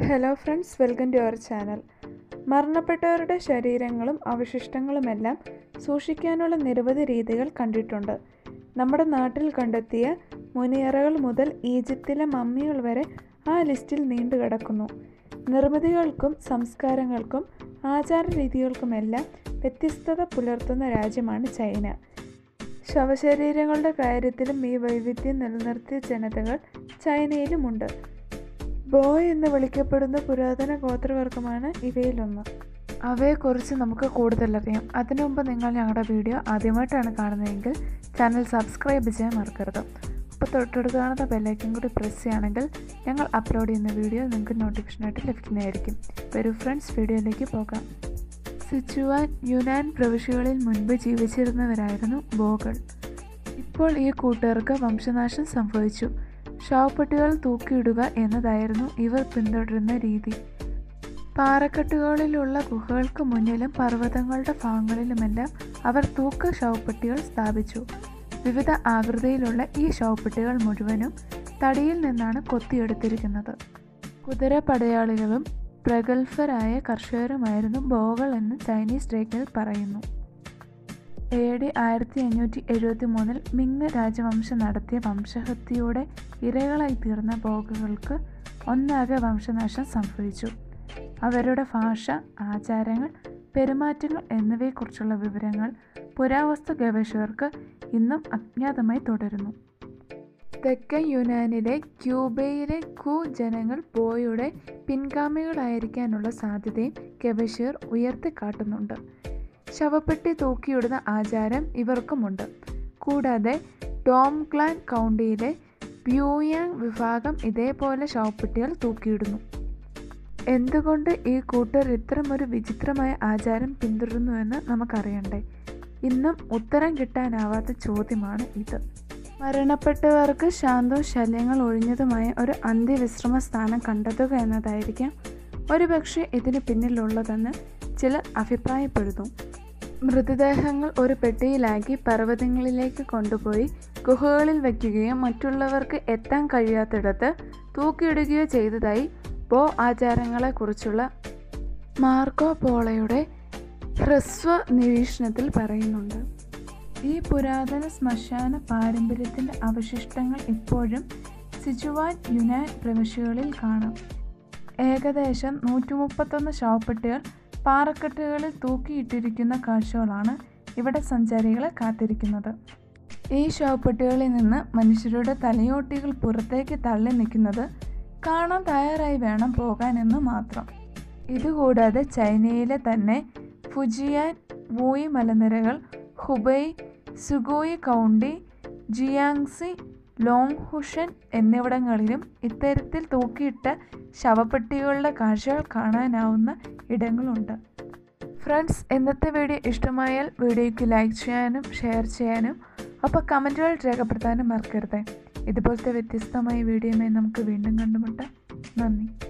hello friends welcome to our channel മരണപ്പെട്ടവരുടെ ശരീരങ്ങളും അവശിഷ്ടങ്ങളുമെല്ലാം സൂക്ഷിക്കാനുള്ള നിരവധി രീതികൾ കണ്ടിട്ടുണ്ട് നമ്മുടെ നാട്ടിൽ കണ്ടെത്തിയ മുനിയറകൾ മുതൽ ഈജിപ്തിലെ മമ്മികൾ വരെ ആ ലിസ്റ്റിൽ നീണ്ടു കിടക്കുന്നു നിർമ്മിതികൾക്കും സംസ്കാരങ്ങൾക്കും ആചാര രീതികൾക്കുമെല്ലാം വ്യത്യസ്തത പുലർത്തുന്ന രാജ്യമാണ് ചൈന ശവശരീരങ്ങളുടെ കാര്യത്തിലും ഈ വൈവിധ്യം നിലനിർത്തിയ ജനതകൾ ചൈനയിലുമുണ്ട് ബോയ് എന്ന് വിളിക്കപ്പെടുന്ന പുരാതന ഗോത്രവർഗമാണ് ഇവയിലൊന്ന് അവയെക്കുറിച്ച് നമുക്ക് കൂടുതലറിയാം അതിനു മുമ്പ് നിങ്ങൾ ഞങ്ങളുടെ വീഡിയോ ആദ്യമായിട്ടാണ് കാണുന്നതെങ്കിൽ ചാനൽ സബ്സ്ക്രൈബ് ചെയ്യാൻ മറക്കരുത് അപ്പോൾ തൊട്ടടുത്ത് കാണുന്ന ബെല്ലൈക്കൻ കൂടി പ്രസ് ചെയ്യുകയാണെങ്കിൽ ഞങ്ങൾ അപ്ലോഡ് ചെയ്യുന്ന വീഡിയോ നിങ്ങൾക്ക് നോട്ടിഫിക്കേഷനായിട്ട് ലഭിക്കുന്നതായിരിക്കും വരൂ ഫ്രണ്ട്സ് വീഡിയോയിലേക്ക് പോകാം സിച്ചുവാൻ യുനാൻ പ്രവിശ്യകളിൽ മുൻപ് ജീവിച്ചിരുന്നവരായിരുന്നു ബോകൾ ഇപ്പോൾ ഈ കൂട്ടുകാർക്ക് വംശനാശം സംഭവിച്ചു ശവപ്പെട്ടികൾ തൂക്കിയിടുക എന്നതായിരുന്നു ഇവർ പിന്തുടരുന്ന രീതി പാറക്കെട്ടുകളിലുള്ള ഗുഹകൾക്ക് മുന്നിലും പർവ്വതങ്ങളുടെ ഭാഗങ്ങളിലുമെല്ലാം അവർ തൂക്ക ശവപ്പെട്ടികൾ സ്ഥാപിച്ചു വിവിധ ആകൃതിയിലുള്ള ഈ ശവപ്പെട്ടികൾ മുഴുവനും തടിയിൽ നിന്നാണ് കൊത്തിയെടുത്തിരിക്കുന്നത് കുതിര പടയാളികളും പ്രഗത്ഭരായ കർഷകരുമായിരുന്നു ബോകൾ എന്ന് ചൈനീസ് രേഖകൾ പറയുന്നു എ ഡി ആയിരത്തി അഞ്ഞൂറ്റി എഴുപത്തി മൂന്നിൽ മിങ് രാജവംശം നടത്തിയ വംശഹത്യയുടെ ഇരകളായി തീർന്ന ബോഗകൾക്ക് ഒന്നാകെ വംശനാശം സംഭവിച്ചു അവരുടെ ഭാഷ ആചാരങ്ങൾ പെരുമാറ്റങ്ങൾ എന്നിവയെക്കുറിച്ചുള്ള വിവരങ്ങൾ പുരാവസ്തു ഗവേഷകർക്ക് ഇന്നും അജ്ഞാതമായി തുടരുന്നു തെക്കൻ യുനാനിലെ ക്യൂബയിലെ കു ജനങ്ങൾ ബോയുടെ പിൻഗാമികളായിരിക്കാനുള്ള സാധ്യതയും ഗവേഷകർ ഉയർത്തിക്കാട്ടുന്നുണ്ട് ശവപ്പെട്ടി തൂക്കിയിടുന്ന ആചാരം ഇവർക്കുമുണ്ട് കൂടാതെ ഡോംഗ്ലാൻ കൗണ്ടിയിലെ പ്യൂയാങ് വിഭാഗം ഇതേപോലെ ശവപ്പെട്ടികൾ തൂക്കിയിടുന്നു എന്തുകൊണ്ട് ഈ കൂട്ടർ ഇത്തരമൊരു വിചിത്രമായ ആചാരം പിന്തുടരുന്നുവെന്ന് നമുക്കറിയണ്ടേ ഇന്നും ഉത്തരം കിട്ടാനാവാത്ത ചോദ്യമാണ് ഇത് മരണപ്പെട്ടവർക്ക് ശാന്തവും ശല്യങ്ങൾ ഒഴിഞ്ഞതുമായ ഒരു അന്ത്യവിശ്രമ സ്ഥാനം കണ്ടെത്തുക എന്നതായിരിക്കാം ഒരുപക്ഷെ ഇതിന് പിന്നിലുള്ളതെന്ന് ചിലർ അഭിപ്രായപ്പെടുന്നു മൃതദേഹങ്ങൾ ഒരു പെട്ടിയിലാക്കി പർവ്വതങ്ങളിലേക്ക് കൊണ്ടുപോയി ഗുഹകളിൽ വയ്ക്കുകയോ മറ്റുള്ളവർക്ക് എത്താൻ കഴിയാത്തിടത്ത് തൂക്കിയിടുകയോ ചെയ്തതായി ബോ ആചാരങ്ങളെക്കുറിച്ചുള്ള മാർക്കോ പോളയുടെ ഹ്രസ്വ നിരീക്ഷണത്തിൽ പറയുന്നുണ്ട് ഈ പുരാതന ശ്മശാന പാരമ്പര്യത്തിൻ്റെ അവശിഷ്ടങ്ങൾ ഇപ്പോഴും സിജുവാൻ യുനാൻ പ്രവിശ്യകളിൽ കാണാം ഏകദേശം നൂറ്റി മുപ്പത്തൊന്ന് ശവപ്പെട്ടികൾ പാറക്കെട്ടുകളിൽ തൂക്കിയിട്ടിരിക്കുന്ന കാഴ്ചകളാണ് ഇവിടെ സഞ്ചാരികളെ കാത്തിരിക്കുന്നത് ഈ ശവപ്പെട്ടികളിൽ നിന്ന് മനുഷ്യരുടെ തലയോട്ടികൾ പുറത്തേക്ക് തള്ളി നിൽക്കുന്നത് കാണാൻ തയ്യാറായി വേണം പോകാനെന്ന് മാത്രം ഇതുകൂടാതെ ചൈനയിലെ തന്നെ ഫുജിയാൻ വൂയി മലനിരകൾ ഹുബൈ സുഗോയി കൗണ്ടി ജിയാങ്സി ലോങ് ഹുഷൻ എന്നിവിടങ്ങളിലും ഇത്തരത്തിൽ തൂക്കിയിട്ട ശവപ്പെട്ടികളുടെ കാഴ്ചകൾ കാണാനാവുന്ന ഇടങ്ങളുണ്ട് ഫ്രണ്ട്സ് ഇന്നത്തെ വീഡിയോ ഇഷ്ടമായാൽ വീഡിയോയ്ക്ക് ലൈക്ക് ചെയ്യാനും ഷെയർ ചെയ്യാനും അപ്പോൾ കമൻറ്റുകൾ രേഖപ്പെടുത്താനും മറക്കരുത് ഇതുപോലത്തെ വ്യത്യസ്തമായ വീഡിയോയുമായി നമുക്ക് വീണ്ടും കണ്ടുമുട്ടാം നന്ദി